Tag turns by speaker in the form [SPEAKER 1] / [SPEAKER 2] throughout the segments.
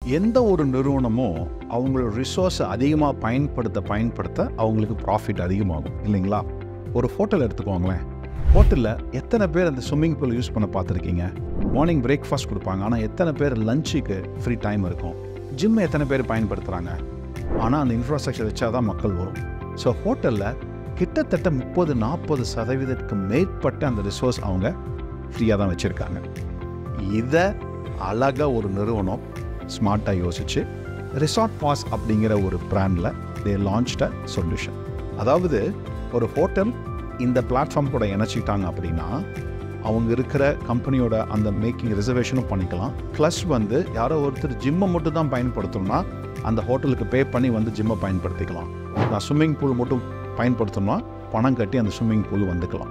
[SPEAKER 1] எந்த ஒரு நிறுவனமும் அவங்களோட ரிசோர்ஸை அதிகமாக பயன்படுத்த பயன்படுத்த அவங்களுக்கு ப்ராஃபிட் அதிகமாகும் இல்லைங்களா ஒரு ஹோட்டல் எடுத்துக்கோங்களேன் ஹோட்டலில் எத்தனை பேர் அந்த ஸ்விம்மிங் பூல் யூஸ் பண்ண பார்த்துருக்கீங்க மார்னிங் பிரேக்ஃபாஸ்ட் கொடுப்பாங்க ஆனால் எத்தனை பேர் லஞ்சுக்கு ஃப்ரீ டைம் இருக்கும் ஜிம்மை எத்தனை பேர் பயன்படுத்துகிறாங்க ஆனால் அந்த இன்ஃப்ராஸ்ட்ரக்சர் வச்சா தான் மக்கள் வரும் ஸோ ஹோட்டலில் கிட்டத்தட்ட முப்பது நாற்பது சதவீதத்துக்கு மேற்பட்ட அந்த ரிசோர்ஸ் அவங்க ஃப்ரீயாக தான் வச்சுருக்காங்க இதை அழகாக ஒரு நிறுவனம் ஸ்மார்ட்டாக யோசிச்சு ரிசார்ட் பாஸ் அப்படிங்கிற ஒரு பிராண்டில் தே லான்ச்ட் அ சொல்யூஷன் அதாவது ஒரு ஹோட்டல் இந்த பிளாட்ஃபார்ம் கூட இணைச்சிட்டாங்க அப்படின்னா அவங்க இருக்கிற கம்பெனியோட அந்த மேக்கிங் ரிசர்வேஷனும் பண்ணிக்கலாம் ப்ளஸ் வந்து யாரோ ஒருத்தர் ஜிம்மை மட்டும் தான் பயன்படுத்தணும்னா அந்த ஹோட்டலுக்கு பே பண்ணி வந்து ஜிம்மை பயன்படுத்திக்கலாம் நான் ஸ்விம்மிங் பூல் மட்டும் பயன்படுத்தணும்னா பணம் கட்டி அந்த ஸ்விம்மிங் பூல் வந்துக்கலாம்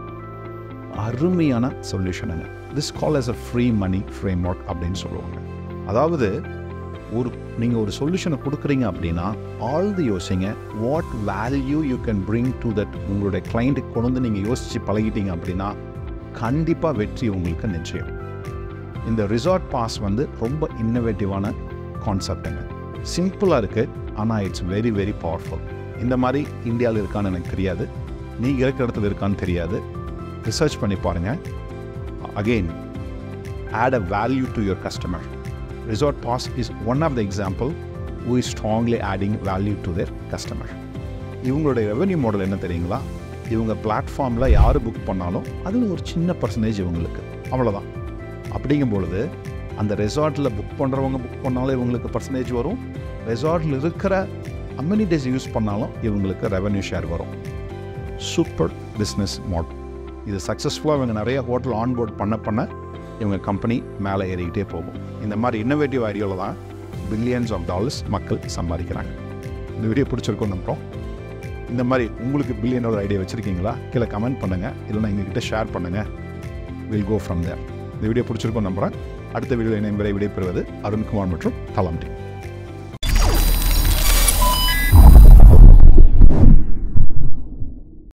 [SPEAKER 1] அருமையான சொல்யூஷனுங்க this call as a free money framework அப்படின்னு சொல்லுவாங்க அதாவது ஒரு நீங்கள் ஒரு சொல்யூஷனை கொடுக்குறீங்க அப்படின்னா ஆல் தி யோசிங்க what value you can bring to that உங்களுடைய கிளைண்ட்டுக்கு கொண்டு வந்து நீங்கள் யோசித்து பழகிட்டீங்க அப்படின்னா கண்டிப்பாக வெற்றி உங்களுக்கு நிச்சயம் இந்த ரிசார்ட் பாஸ் வந்து ரொம்ப இன்னோவேட்டிவான கான்செப்டுங்க சிம்பிளாக இருக்குது ஆனால் இட்ஸ் வெரி வெரி பவர்ஃபுல் இந்த மாதிரி இந்தியாவில் இருக்கான்னு எனக்கு தெரியாது நீங்கள் இருக்கிற இடத்துல இருக்கான்னு தெரியாது ரிசர்ச் பண்ணி பாருங்கள் again add a value to your customer resort pass is one of the example who is strongly adding value to their customer இவங்களுடைய ரெவென்யூ மாடல் என்ன தெரியுங்களா இவங்க பிளாட்ஃபார்மில் யார் புக் பண்ணாலும் அதில் ஒரு சின்ன பர்சன்டேஜ் இவங்களுக்கு அவ்வளோதான் அப்படிங்கும் பொழுது அந்த ரெசார்ட்டில் புக் பண்ணுறவங்க புக் பண்ணாலும் இவங்களுக்கு பர்சன்டேஜ் வரும் ரெசார்ட்டில் இருக்கிற அம்யூனிட்டிஸ் யூஸ் பண்ணாலும் இவங்களுக்கு ரெவென்யூ ஷேர் வரும் சூப்பர் பிஸ்னஸ் மாடல் இது சக்ஸஸ்ஃபுல்லாக இவங்க நிறைய ஹோட்டல் ஆன்போர்ட் பண்ண பண்ண இவங்க கம்பெனி மேலே ஏறிக்கிட்டே போகும் இந்த மாதிரி இன்னோவேட்டிவ் ஐடியாவில் தான் பில்லியன்ஸ் ஆஃப் டாலர்ஸ் மக்கள் சம்பாதிக்கிறாங்க இந்த வீடியோ பிடிச்சிருக்கோம் நம்புகிறோம் இந்த மாதிரி உங்களுக்கு பில்லியன் டாலர் ஐடியா வச்சுருக்கீங்களா கீழே கமெண்ட் பண்ணுங்கள் இல்லைன்னா எங்ககிட்ட ஷேர் பண்ணுங்கள் வில் கோ ஃப்ரம் தேர் இந்த வீடியோ பிடிச்சிருக்கோம் நம்புகிறேன் அடுத்த வீடியோ இணைமுறை விடைபெறுவது அருண்குமார் மற்றும் தலம் டீம்